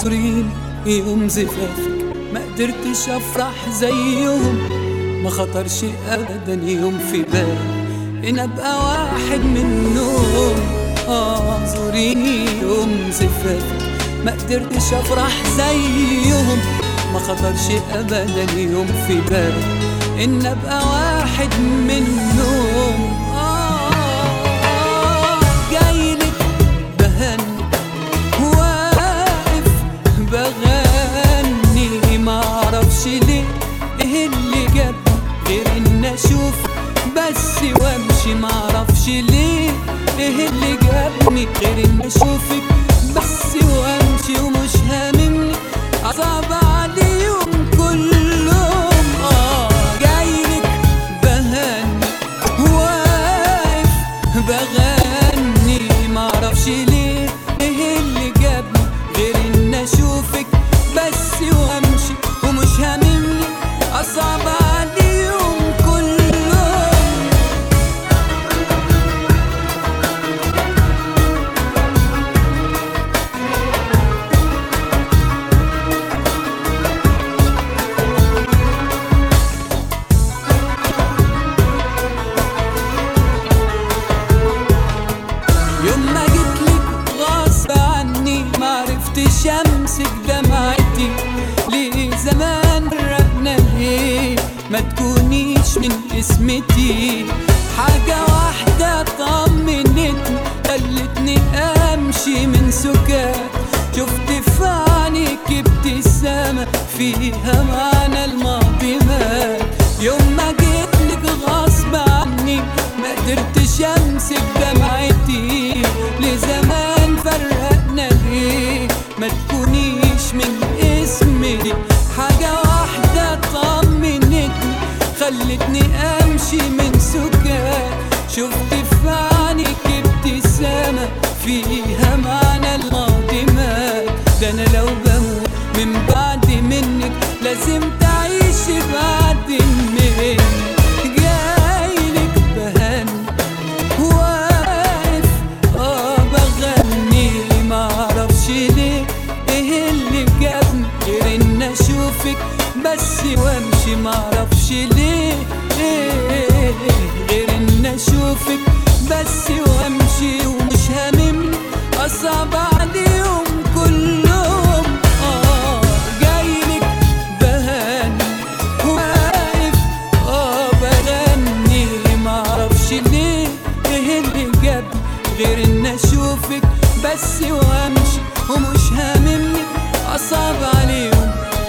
اعذريني يوم زفافك ما قدرتش افرح زيهم ما خطرش ابدا يوم في بالي ان ابقى واحد منهم اعذريني يوم زفافك ما قدرتش افرح زيهم ما خطرش ابدا يوم في بالي ان ابقى واحد منهم آه جايلك بهني واقف بغني معرفش ليه ايه اللي جاب غير ان اشوف بس وامشي معرفش ليه ايه اللي جابني غير ان اشوفك بس وامشي ومش هاممني صعب عليهم كلهم اه جايلك بهني واقف بغني معرفش ليه ايه اللي جابني غير ان اشوفك بس وامشي ومش هاممني اصعب عليهم كلهم يوم ما جيتلك غصب عني معرفتش امسك دمعتي ليه زمان فرقنا ليه ما تكونيش من اسمتي حاجة واحدة طمنتني خلتني امشي من سكات شفت في عينيك ابتسامة فيها معنى الماضي مات يوم ما جيتلك غصب عني ما قدرتش امسك دمعتي لزمان فرقنا ليه ما تكونيش من اسمي حاجة واحدة طمنتني خلتني امشي من سكات شفت في عينيك ابتسامة فيها معنى الماضي مات ده انا لو بموت من بعد منك لازم تعيشي بعد مني جايلك بهني واقف اه بغني معرفش ليه ايه اللي جابني غير ان اشوفك بس وامشي معرفش ليه إيه غير ان اشوفك بس وامشي ومش هاممني اصعب عليهم كلهم اه جايلك بهني واقف اه بغني معرفش ليه ايه اللي جابني غير ان اشوفك بس وامشي ومش هاممني اصعب عليهم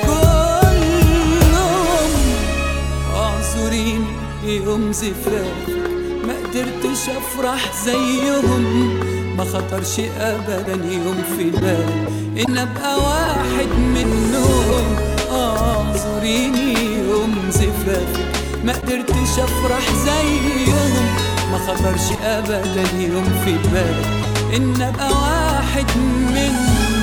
كلهم اعذريني يوم زفافك ما قدرتش افرح زيهم ما خطرش ابدا يوم في بالي ان ابقى واحد منهم اعذريني يوم زفافك ما قدرتش افرح زيهم ما خطرش ابدا يوم في بالي ان ابقى واحد منهم